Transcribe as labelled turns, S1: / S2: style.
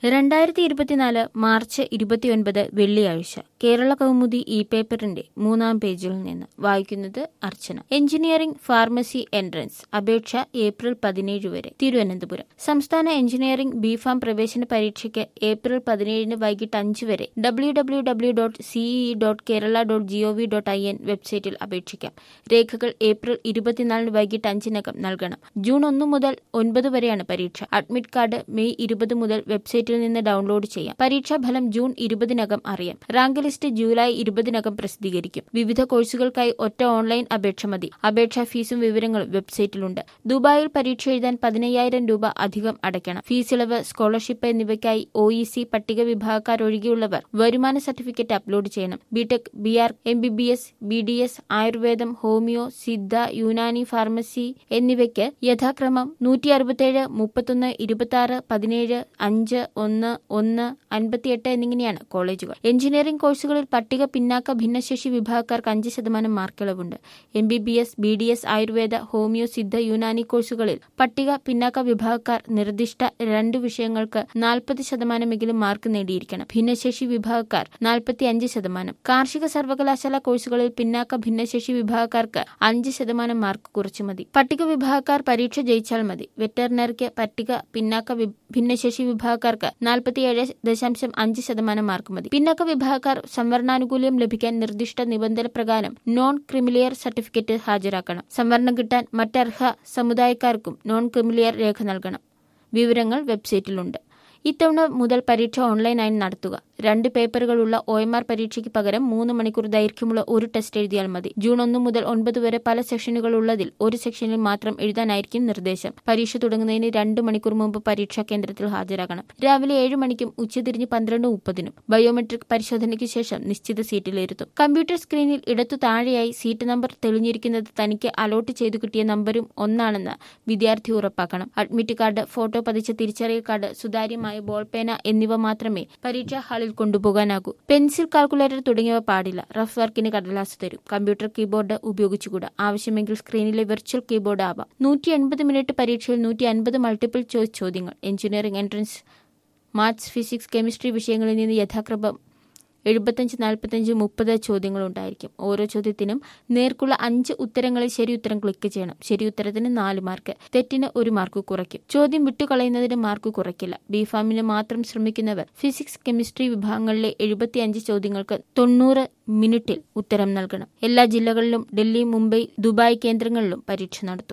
S1: രണ്ടായിരത്തി ഇരുപത്തിനാല് മാർച്ച് ഇരുപത്തിയൊൻപത് വെള്ളിയാഴ്ച കേരള കൗമുദി ഇ പേപ്പറിന്റെ മൂന്നാം പേജിൽ നിന്ന് വായിക്കുന്നത് അർച്ചന എഞ്ചിനീയറിംഗ് ഫാർമസി എൻട്രൻസ് അപേക്ഷ ഏപ്രിൽ പതിനേഴ് വരെ തിരുവനന്തപുരം സംസ്ഥാന എഞ്ചിനീയറിംഗ് ബിഫാം പ്രവേശന പരീക്ഷയ്ക്ക് ഏപ്രിൽ പതിനേഴിന് വൈകിട്ട് അഞ്ച് വരെ W W W dot CEE dot Kerala dot GOV dot I N വെബ്സൈറ്റിൽ അപേക്ഷിക്കാം രേഖകൾ ഏപ്രിൽ ഇരുപത്തിനാലിന് വൈകിട്ട് അഞ്ചിനകം നൽകണം ജൂൺ ഒന്ന് മുതൽ ഒൻപത് വരെയാണ് പരീക്ഷ അഡ്മിറ്റ് കാർഡ് മെയ് ഇരുപത് മുതൽ വെബ്സൈറ്റിൽ നിന്ന് ഡൗൺലോഡ് ചെയ്യാം പരീക്ഷാ ഫലം ജൂൺ ഇരുപതിനകം അറിയാം റാങ്ക് ലിസ്റ്റ് ജൂലൈ ഇരുപതിനകം പ്രസിദ്ധീകരിക്കും വിവിധ കോഴ്സുകൾക്കായി ഒറ്റ ഓൺലൈൻ അപേക്ഷ മതി അപേക്ഷാ ഫീസും വിവരങ്ങളും വെബ്സൈറ്റിലുണ്ട് ദുബായിൽ പരീക്ഷ എഴുതാൻ പതിനയ്യായിരം രൂപ അധികം അടയ്ക്കണം ഫീസ് ഇളവ് സ്കോളർഷിപ്പ് എന്നിവയ്ക്കായി ഒ ഇ സി പട്ടിക വിഭാഗക്കാരൊഴികെയുള്ളവർ വരുമാന സർട്ടിഫിക്കറ്റ് അപ്ലോഡ് ചെയ്യണം BTech B R M B B S B D S ആയുർവേദം ഹോമിയോ സിദ്ധ യുനാനി ഫാർമസി എന്നിവയ്ക്ക് യഥാക്രമം നൂറ്റി അറുപത്തിയേഴ് മുപ്പത്തൊന്ന് ഇരുപത്തി ആറ് പതിനേഴ് അഞ്ച് ഒന്ന് ഒന്ന് അൻപത്തിയെട്ട് എന്നിങ്ങനെയാണ് കോളേജുകൾ എഞ്ചിനീയറിംഗ് കോഴ്സുകളിൽ പട്ടിക പിന്നാക്ക ഭിന്നശേഷി വിഭാഗക്കാർക്ക് അഞ്ച് ശതമാനം മാർക്കിളവുണ്ട് M B B S B D S Ayurveda homeo Siddha Unani കോഴ്സുകളിൽ പട്ടിക പിന്നാക്ക വിഭാഗക്കാർ നിർദ്ദിഷ്ട രണ്ട് വിഷയങ്ങൾക്ക് നാൽപ്പത് ശതമാനമെങ്കിലും മാർക്ക് നേടിയിരിക്കണം ഭിന്നശേഷി വിഭാഗക്കാർ നാൽപ്പത്തി അഞ്ച് ശതമാനം കാർഷിക സർവകലാശാല കോഴ്സുകളിൽ പിന്നാക്ക ഭിന്നശേഷി വിഭാഗക്കാർക്ക് അഞ്ച് ശതമാനം മാർക്ക് കുറച്ചു മതി പട്ടിക വിഭാഗക്കാർ പരീക്ഷ ജയിച്ചാൽ മതി വെറ്ററിനറിക്ക് പട്ടിക പിന്നാക്ക ഭിന്നശേഷി വിഭാഗക്കാർക്ക് നാൽപ്പത്തിയേഴ് ദശാംശം അഞ്ച് ശതമാനം മാർക്ക് മതി പിന്നാക്ക വിഭാഗക്കാർ സംവരണാനുകൂല്യം ലഭിക്കാൻ നിർദ്ദിഷ്ട നിബന്ധന പ്രകാരം നോൺ ക്രിമിലിയർ സർട്ടിഫിക്കറ്റ് ഹാജരാക്കണം സംവരണം കിട്ടാൻ മറ്റർഹ സമുദായക്കാർക്കും നോൺ ക്രിമിലിയർ രേഖ നൽകണം വിവരങ്ങൾ വെബ്സൈറ്റിലുണ്ട് ഇത്തവണ മുതൽ പരീക്ഷ ഓൺലൈനായി നടത്തുക രണ്ട് പേപ്പറുകളുള്ള ഒ എം ആർ പരീക്ഷയ്ക്ക് പകരം മൂന്ന് മണിക്കൂർ ദൈർഘ്യമുള്ള ഒരു ടെസ്റ്റ് എഴുതിയാൽ മതി ജൂൺ ഒന്ന് മുതൽ ഒൻപത് വരെ പല സെക്ഷനുകൾ ഉള്ളതിൽ ഒരു സെക്ഷനിൽ മാത്രം എഴുതാനായിരിക്കും നിർദ്ദേശം പരീക്ഷ തുടങ്ങുന്നതിന് രണ്ട് മണിക്കൂർ മുമ്പ് പരീക്ഷാ കേന്ദ്രത്തിൽ ഹാജരാകണം രാവിലെ ഏഴ് മണിക്കും ഉച്ചതിരിഞ്ഞ് പന്ത്രണ്ട് മുപ്പതിനും ബയോമെട്രിക് പരിശോധനയ്ക്ക് ശേഷം നിശ്ചിത സീറ്റിലിരുത്തും കമ്പ്യൂട്ടർ സ്ക്രീനിൽ ഇടത്തു താഴെയായി സീറ്റ് നമ്പർ തെളിഞ്ഞിരിക്കുന്നത് തനിക്ക് അലോട്ട് ചെയ്തു കിട്ടിയ നമ്പരും ഒന്നാണെന്ന് വിദ്യാർത്ഥി ഉറപ്പാക്കണം അഡ്മിറ്റ് കാർഡ് ഫോട്ടോ പതിച്ച തിരിച്ചറിയൽ കാർഡ് സുതാര്യമായ ബോൾ പേന എന്നിവ മാത്രമേ പരീക്ഷാ ഹാളിൽ കൊണ്ടുപോകാനാകൂ പെൻസിൽ കാൽക്കുലേറ്റർ തുടങ്ങിയവ പാടില്ല റഫ് വർക്കിന് കടലാസ് തരും കമ്പ്യൂട്ടർ കീബോർഡ് ഉപയോഗിച്ചുകൂടാ ആവശ്യമെങ്കിൽ സ്ക്രീനിലെ വെർച്വൽ കീബോർഡ് ആവാം നൂറ്റി എൺപത് മിനിറ്റ് പരീക്ഷയിൽ നൂറ്റി അൻപത് മൾട്ടിപ്പിൾ ചോയ്സ് ചോദ്യങ്ങൾ engineering entrance maths physics chemistry വിഷയങ്ങളിൽ നിന്ന് യഥാക്രമം എഴുപത്തഞ്ച് നാൽപ്പത്തഞ്ച് മുപ്പത് ചോദ്യങ്ങൾ ഉണ്ടായിരിക്കും ഓരോ ചോദ്യത്തിനും നേർക്കുള്ള അഞ്ച് ഉത്തരങ്ങളിൽ ശരി ഉത്തരം ക്ലിക്ക് ചെയ്യണം ശരി ഉത്തരത്തിന് നാല് മാർക്ക് തെറ്റിന് ഒരു മാർക്ക് കുറയ്ക്കും ചോദ്യം വിട്ടുകളയുന്നതിന് മാർക്ക് കുറയ്ക്കില്ല ബിഫാമിന് മാത്രം ശ്രമിക്കുന്നവർ ഫിസിക്സ് കെമിസ്ട്രി വിഭാഗങ്ങളിലെ എഴുപത്തിയഞ്ച് ചോദ്യങ്ങൾക്ക് തൊണ്ണൂറ് മിനിറ്റിൽ ഉത്തരം നൽകണം എല്ലാ ജില്ലകളിലും ഡൽഹി മുംബൈ ദുബായ് കേന്ദ്രങ്ങളിലും പരീക്ഷ നടത്തും